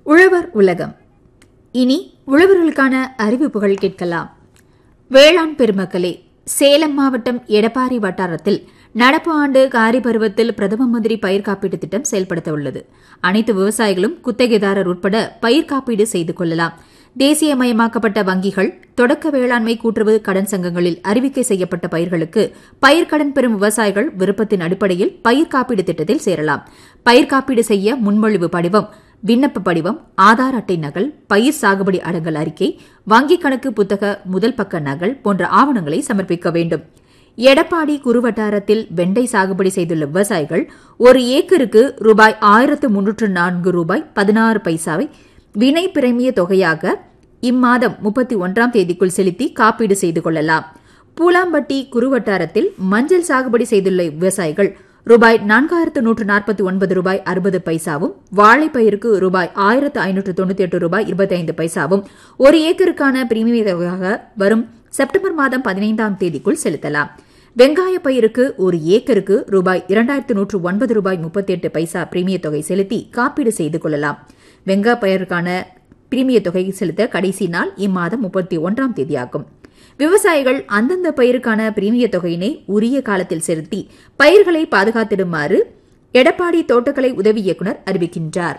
உழவர் உலகம் இனி உழவர்களுக்கான அறிவிப்புகள் கேட்கலாம் வேளாண் பெருமக்களே சேலம் மாவட்டம் எடப்பாடி வட்டாரத்தில் நடப்பு ஆண்டு காரி பருவத்தில் பிரதம மந்திரி பயிர் காப்பீட்டு திட்டம் செயல்படுத்த உள்ளது அனைத்து விவசாயிகளும் குத்தகைதாரர் உட்பட பயிர் காப்பீடு செய்து கொள்ளலாம் தேசியமயமாக்கப்பட்ட வங்கிகள் தொடக்க வேளாண்மை கூட்டுறவு கடன் சங்கங்களில் அறிவிக்கை செய்யப்பட்ட பயிர்களுக்கு பயிர்க்கடன் பெறும் விவசாயிகள் விருப்பத்தின் அடிப்படையில் பயிர் காப்பீடு திட்டத்தில் சேரலாம் பயிர் காப்பீடு செய்ய முன்மொழிவு படிவம் விண்ணப்ப படிவம் ஆதார் அட்டை நகல் பயிர் சாகுபடி அடங்கல் அறிக்கை வங்கிக் கணக்கு புத்தக முதல் பக்க நகல் போன்ற ஆவணங்களை சமர்ப்பிக்க வேண்டும் எடப்பாடி குறுவட்டாரத்தில் வெண்டை சாகுபடி செய்துள்ள விவசாயிகள் ஒரு ஏக்கருக்கு ரூபாய் ஆயிரத்து முன்னூற்று நான்கு ரூபாய் பதினாறு பைசாவை வினை பிரமிய தொகையாக இம்மாதம் முப்பத்தி ஒன்றாம் தேதிக்குள் செலுத்தி காப்பீடு செய்து கொள்ளலாம் பூலாம்பட்டி குறுவட்டாரத்தில் மஞ்சள் சாகுபடி செய்துள்ள விவசாயிகள் ரூபாய் நான்காயிரத்து நூற்று நாற்பத்தி ஒன்பது ரூபாய் அறுபது பைசாவும் வாழைப்பயிருக்கு ரூபாய் ஆயிரத்து ஐநூற்று தொண்ணூத்தி எட்டு ரூபாய் இருபத்தைந்து பைசாவும் ஒரு ஏக்கருக்கான பிரீமிய தொகையாக வரும் செப்டம்பர் மாதம் பதினைந்தாம் தேதிக்குள் செலுத்தலாம் வெங்காய பயிருக்கு ஒரு ஏக்கருக்கு ரூபாய் இரண்டாயிரத்து நூற்று ஒன்பது ரூபாய் முப்பத்தி எட்டு பைசா பிரீமிய தொகை செலுத்தி காப்பீடு செய்து கொள்ளலாம் வெங்காய பயிருக்கான பிரீமிய தொகை செலுத்த கடைசி நாள் இம்மாதம் முப்பத்தி ஒன்றாம் தேதியாகும் விவசாயிகள் அந்தந்த பயிருக்கான பிரீமிய தொகையினை உரிய காலத்தில் செலுத்தி பயிர்களை பாதுகாத்திடுமாறு எடப்பாடி தோட்டக்கலை உதவி இயக்குநர் அறிவிக்கின்றார்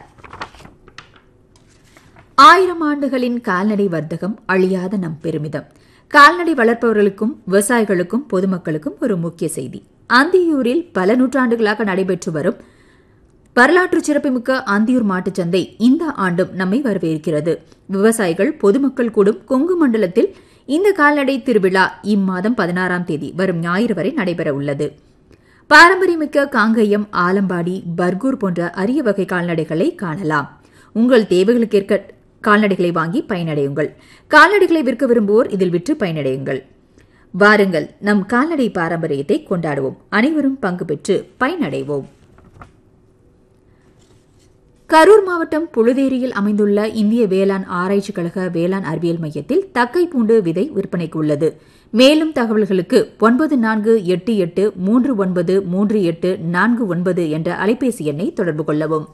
ஆயிரம் ஆண்டுகளின் கால்நடை வர்த்தகம் அழியாத நம் பெருமிதம் கால்நடை வளர்ப்பவர்களுக்கும் விவசாயிகளுக்கும் பொதுமக்களுக்கும் ஒரு முக்கிய செய்தி அந்தியூரில் பல நூற்றாண்டுகளாக நடைபெற்று வரும் வரலாற்று சிறப்புமிக்க அந்தியூர் மாட்டுச் சந்தை இந்த ஆண்டும் நம்மை வரவேற்கிறது விவசாயிகள் பொதுமக்கள் கூடும் கொங்கு மண்டலத்தில் இந்த கால்நடை திருவிழா இம்மாதம் பதினாறாம் தேதி வரும் ஞாயிறு வரை நடைபெற உள்ளது பாரம்பரியமிக்க காங்கயம் ஆலம்பாடி பர்கூர் போன்ற அரிய வகை கால்நடைகளை காணலாம் உங்கள் தேவைகளுக்கேற்க கால்நடைகளை வாங்கி பயனடையுங்கள் கால்நடைகளை விற்க விரும்புவோர் இதில் விற்று பயனடையுங்கள் வாருங்கள் நம் கால்நடை பாரம்பரியத்தை கொண்டாடுவோம் அனைவரும் பங்கு பெற்று பயனடைவோம் கரூர் மாவட்டம் புழுதேரியில் அமைந்துள்ள இந்திய வேளாண் ஆராய்ச்சி கழக வேளாண் அறிவியல் மையத்தில் தக்கை பூண்டு விதை விற்பனைக்கு உள்ளது மேலும் தகவல்களுக்கு ஒன்பது நான்கு எட்டு எட்டு மூன்று ஒன்பது மூன்று எட்டு நான்கு ஒன்பது என்ற அலைபேசி எண்ணை தொடர்பு கொள்ளவும்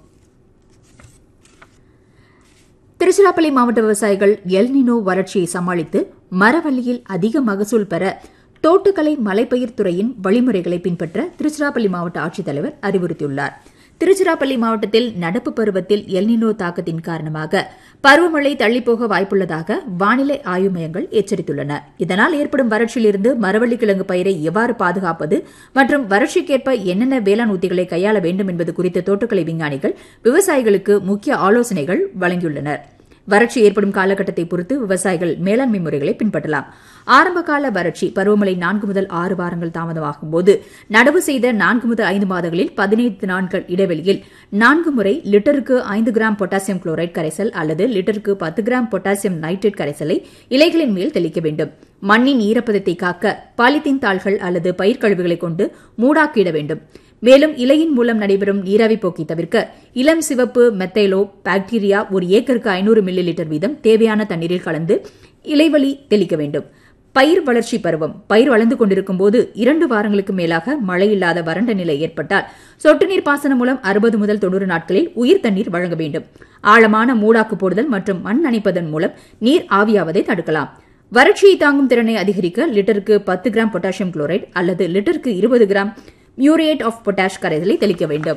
திருச்சிராப்பள்ளி மாவட்ட விவசாயிகள் எல்னினோ வறட்சியை சமாளித்து மரவள்ளியில் அதிக மகசூல் பெற தோட்டக்கலை மலைப்பயிர் துறையின் வழிமுறைகளை பின்பற்ற திருச்சிராப்பள்ளி மாவட்ட ஆட்சித்தலைவர் அறிவுறுத்தியுள்ளார் திருச்சிராப்பள்ளி மாவட்டத்தில் நடப்பு பருவத்தில் எல்னினோ தாக்கத்தின் காரணமாக பருவமழை தள்ளிப்போக வாய்ப்புள்ளதாக வானிலை ஆய்வு மையங்கள் எச்சரித்துள்ளன இதனால் ஏற்படும் வறட்சியிலிருந்து மரவள்ளி கிழங்கு பயிரை எவ்வாறு பாதுகாப்பது மற்றும் வறட்சிக்கேற்ப என்னென்ன வேளாண் உத்திகளை கையாள வேண்டும் என்பது குறித்து தோட்டக்கலை விஞ்ஞானிகள் விவசாயிகளுக்கு முக்கிய ஆலோசனைகள் வழங்கியுள்ளனர் வறட்சி ஏற்படும் காலகட்டத்தை பொறுத்து விவசாயிகள் மேலாண்மை முறைகளை பின்பற்றலாம் ஆரம்பகால வறட்சி பருவமழை நான்கு முதல் ஆறு வாரங்கள் தாமதமாகும் போது நடவு செய்த நான்கு முதல் ஐந்து மாதங்களில் பதினைந்து நாட்கள் இடைவெளியில் நான்கு முறை லிட்டருக்கு ஐந்து கிராம் பொட்டாசியம் குளோரைட் கரைசல் அல்லது லிட்டருக்கு பத்து கிராம் பொட்டாசியம் நைட்ரேட் கரைசலை இலைகளின் மேல் தெளிக்க வேண்டும் மண்ணின் ஈரப்பதத்தை காக்க பாலித்தீன் தாள்கள் அல்லது பயிர் கழிவுகளை கொண்டு மூடாக்கிட வேண்டும் மேலும் இலையின் மூலம் நடைபெறும் நீராவி போக்கை தவிர்க்க இளம் சிவப்பு மெத்தைலோ பாக்டீரியா ஒரு ஏக்கருக்கு ஐநூறு மில்லி லிட்டர் வீதம் தேவையான தண்ணீரில் கலந்து இலைவழி தெளிக்க வேண்டும் பயிர் வளர்ச்சி பருவம் பயிர் வளர்ந்து கொண்டிருக்கும் போது இரண்டு வாரங்களுக்கு மேலாக மழை இல்லாத வறண்ட நிலை ஏற்பட்டால் சொட்டு நீர் பாசனம் மூலம் அறுபது முதல் தொண்ணூறு நாட்களில் உயிர் தண்ணீர் வழங்க வேண்டும் ஆழமான மூடாக்கு போடுதல் மற்றும் மண் அணைப்பதன் மூலம் நீர் ஆவியாவதை தடுக்கலாம் வறட்சியை தாங்கும் திறனை அதிகரிக்க லிட்டருக்கு பத்து கிராம் பொட்டாசியம் குளோரைட் அல்லது லிட்டருக்கு இருபது கிராம் மியூரேட் ஆஃப் பொட்டாஷ் கரைசலை தெளிக்க வேண்டும்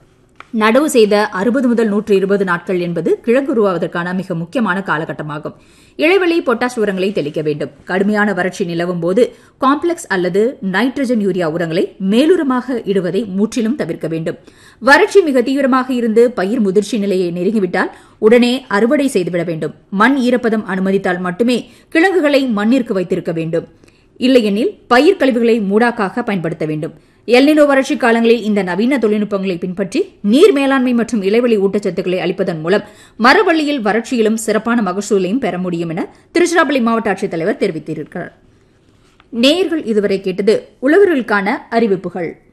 நடவு செய்த அறுபது முதல் நூற்று இருபது நாட்கள் என்பது கிழங்கு உருவாவதற்கான மிக முக்கியமான காலகட்டமாகும் இடைவெளி பொட்டாஷ் உரங்களை தெளிக்க வேண்டும் கடுமையான வறட்சி நிலவும் போது காம்ப்ளெக்ஸ் அல்லது நைட்ரஜன் யூரியா உரங்களை மேலுரமாக இடுவதை முற்றிலும் தவிர்க்க வேண்டும் வறட்சி மிக தீவிரமாக இருந்து பயிர் முதிர்ச்சி நிலையை நெருங்கிவிட்டால் உடனே அறுவடை செய்துவிட வேண்டும் மண் ஈரப்பதம் அனுமதித்தால் மட்டுமே கிழங்குகளை மண்ணிற்கு வைத்திருக்க வேண்டும் இல்லையெனில் பயிர் கழிவுகளை மூடாக்காக பயன்படுத்த வேண்டும் எல்னினோ வறட்சி காலங்களில் இந்த நவீன தொழில்நுட்பங்களை பின்பற்றி நீர் மேலாண்மை மற்றும் இலைவெளி ஊட்டச்சத்துக்களை அளிப்பதன் மூலம் மரவள்ளியில் வறட்சியிலும் சிறப்பான மகசூலையும் பெற முடியும் என திருச்சிராப்பள்ளி மாவட்ட ஆட்சித்தலைவர் தெரிவித்திருக்கிறார் நேயர்கள் இதுவரை கேட்டது உழவர்களுக்கான அறிவிப்புகள்